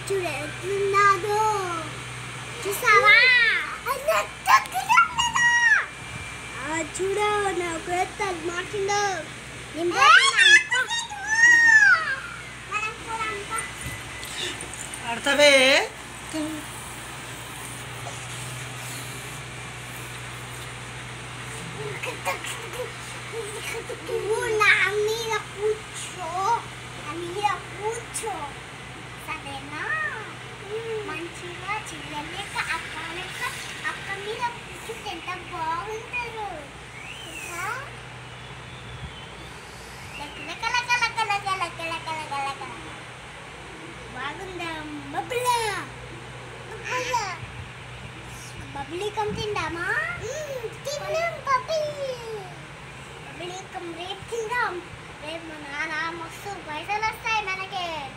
చూడు ఎట్లున్నాదో చూసావా ఆ, చూడు నాకు ఎత్తాలి మాట్లాడు నేను ఆడతావే నువ్వు నా మీద కూర్చో నా మీద కూర్చో సరేనా మంచిగా చెల్లెలేక అక్క లెక్క అక్క మీద కూర్చుంటే ఎంత బాగుంటారు తెలుసా? లెక్క లెక్క లెక్క లెక్క లెక్క లెక్క లెక్క లెక్క లెక్క. బాగుందా బబ్బులా బబ్బులా బబ్లీ కమ్ తిందామా తిన్నాం బబ్బీ బబ్లీ కమ్ రేపు తిందాం రేపు మా నాన్న మస్తు పైసలు వస్తాయి మనకి